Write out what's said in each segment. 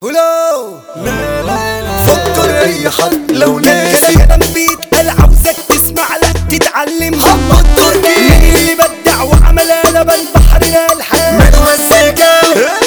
ولو لا لا لا فكر اي حد لو ناسي كلام بيتقال عاوزك تسمع لا تتعلم محمد تركي مين اللي بدع وعمل قلبان بحرنا الحال من والسكة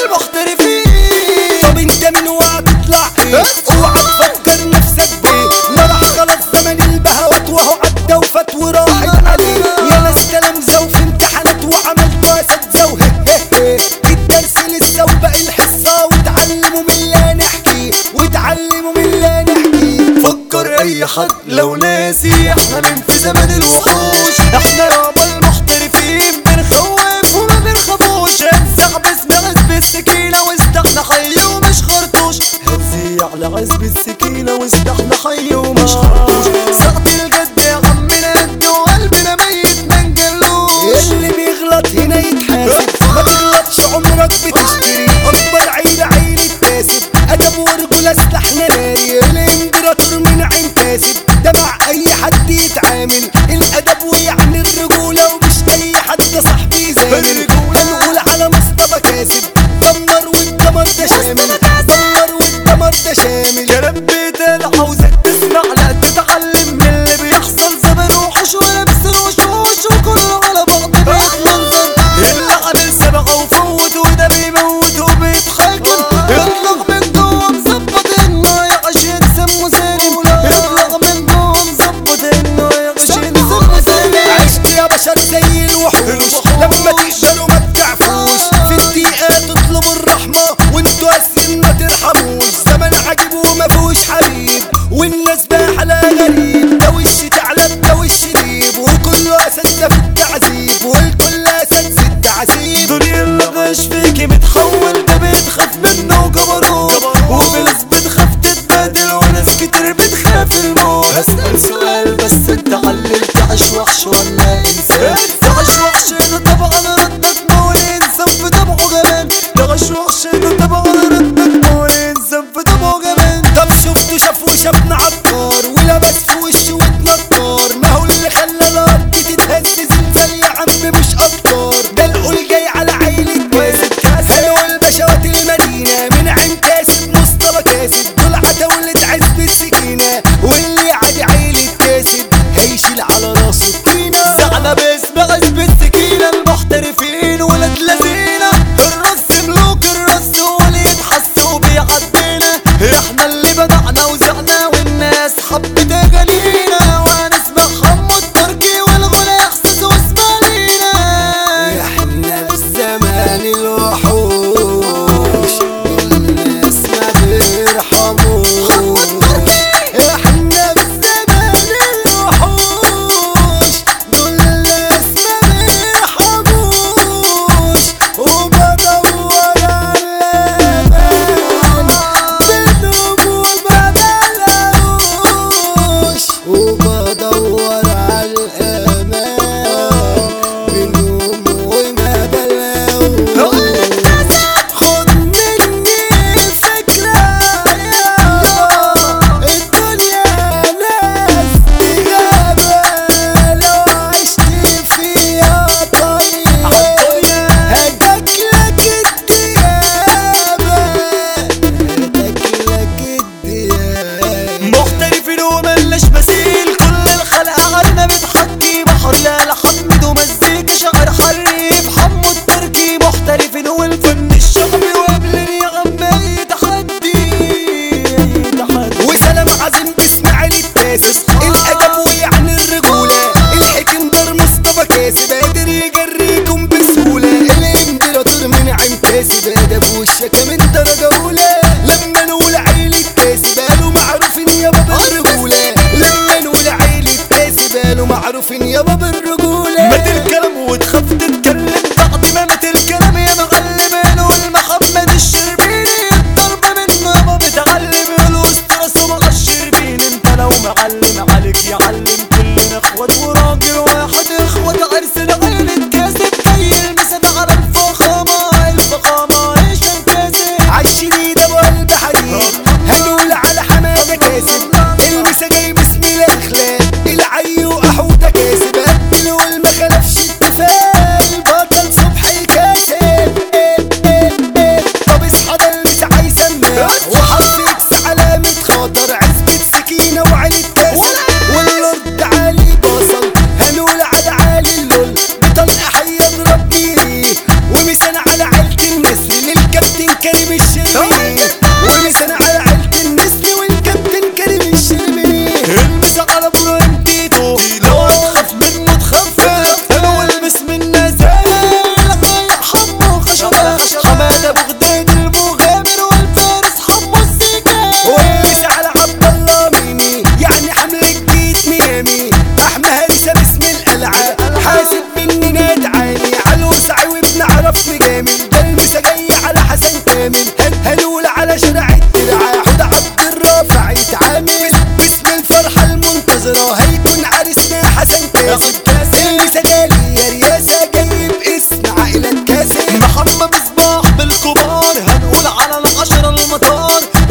المحترفين طب انت من وهتطلع ايه اوعى تفكر نفسك بيه ما راح خلاص زمن البهوات وهو عدى وفات وراحت عليه يا ناس تلامذة وفي امتحانات وعملت اساتذة وههه الدرس لسه وباقي الحصة وتعلموا من اللي نحكي وتعلموا من اللي نحكي فكر اي حد لو ناسي احنا من في زمن الوحوش احنا يابا المحترفين بنخوف وما بنخافوش انسى باسم عزب السكينة واستحنا حي ومش خرطوش هتزي على عزب السكينة واستحنا حي ومش خرطوش ساعة الجد يا عمنا قد وقلبنا ميت ما نجلوش اللي بيغلط هنا يتحاسب ما تغلطش عمرك بتشتري اكبر عيلة عيلة كاسب ادب ورجولة سلاحنا ناري الامبراطور من عين كاسب ده مع اي حد يتعامل الادب ويعني الرجولة ومش اي حد صاحبي زامل الرجولة. هنقول على مصطفى كاسب دمر والدمر ده شامل دمر والدمر ده شامل كلام بيتقال عاوزك تسمع لا تتعلم من اللي بيحصل زمن وحوش ولابس الوشوش وكله على بعض بيتمنظر اللي عامل سبقة وفوت وده بيموت وبيتحاكم يطلق من جوه مظبط انه يعيش يتسمى سالم يطلق من جوه مظبط انه يعيش يتسمى سالم عشت يا بشر زي الوحوش لما تقدروا ما تضعفوش في الدقيقة تطلبوا الرحمة وانتوا اسفين ما ترحموش زمن عجيب وما فيهوش حبيب والناس بقى على غريب ده وش ثعلب ده وش ديب وكله اساتذة في التعذيب والكل اساتذة التعذيب دنيا اللي غاش فيكي متحول ده بتخاف منه وجبروت وفلوس بتخاف تتبادل وناس كتير بتخاف الموت اسأل سؤال بس انت علل تعيش وحش ولا انسان تعيش وحش ده طبعا ردك ما هو انسان في طبعه جبان تعيش وحش ده طبعا ردك ما هو انسان في طبعه جبان طب شفتوا شافوا شافنا عطار ولبس في وشه واتنطار ما هو اللي خلى الارض تتهز زلزال يا عم مش اكتر ده القول جاي على عيلة كاسب حلو البشوات المدينة من عين كاسب مصطفى كاسب دول عتاولة عزب السكينة واللي عادي عيلة كاسب هيشيل على راسه الطينة زعنا باسم عزب السكينة المحترفين ولد لذينة الرص ملوك الرص هو اللي يتحس وبيعدينا احنا اللي بدعنا وزعنا والناس حبت اغانينا وهنسمع حمو التركي والغنى احساس واسمع لينا احنا في زمان الوحوش الناس ما بيرحموش احنا في زمان الوحوش دول الناس ما بيرحموش وبدور على الامان بينهم وما بلاقوش وبدور على الامان بينهم وما بلاقوش خد مني فكرة يابا الدنيا ناس بغابة لو عشت فيها طريق هدك لك الديابة هدك لك الديابة محترفين وملناش مثيل كل الخلق عنا بتحكي بحر لا لحمد ومزيكا شعر حريف حمو التركي محترفين والفن الشعبي وقبلني يا عم اي تحدي اي تحدي وسلام عظيم باسم علي التاسس الادب ويعني الرجوله الحكم دار مصطفى كاسب قادر يجريكم بسهوله الامبراطور من عين كاسب ادب والشكا من درجه اولى لما نقول عيلة كاسب قالوا معروفين يابا بالرجوله لما نقول عيلة كاسب قالوا معروفين يابا بالرجوله مات الكلام وتخاف تتكلم بعد ما مات الكلام يا معلم نقول محمد الشربيني الضربة منه يابا بتعلم الأسطورة سمع الشربين انت لو معلم عليك يعلم كلنا اخوات وراجل واحد اخوات عرسنا عيلة كاسب جاي المسد على الفخامة الفخامة هشام كاسب عالشديد ابو قلب حديد هنقول على حماده كاسب المسا جاي باسم الاخلاق العي وحوده كاسب قبل والما خلفش اتفاق البطل صبحي كاسب طب اصحى ده المسا عايز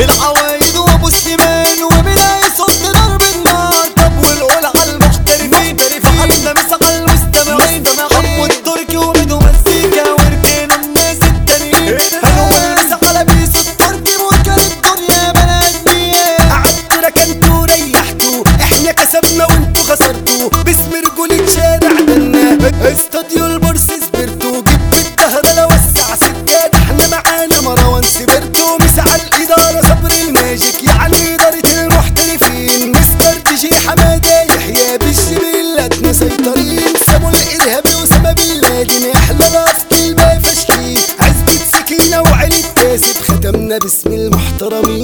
العوايد وابو سليمان وبداية صوت ضرب النار طب والقول على المحترفين فحلنا مسا على المستمعين حمو التركي وميدو مزيكا ورجينا الناس التانيين هنقول مسا على بيسو التركي ممكن الدنيا بنات بيه قعدتوا ركنتوا ريحتوا احنا كسبنا وانتوا خسرتوا باسم رجولة شارع دنا استوديو البورس سبرتو جيب الدهرة وسع سجاد احنا معانا مروان سبرتو مسع الإدارة صبر الماجيك يعني إدارة المحترفين مستر دي جي حمادة يحيى بالجبلات مسيطرين سمو الإرهابي وسما بن لادن احلى راس كلبة فاشلين عزبة سكينة وعلي كاسب ختمنا باسم المحترمين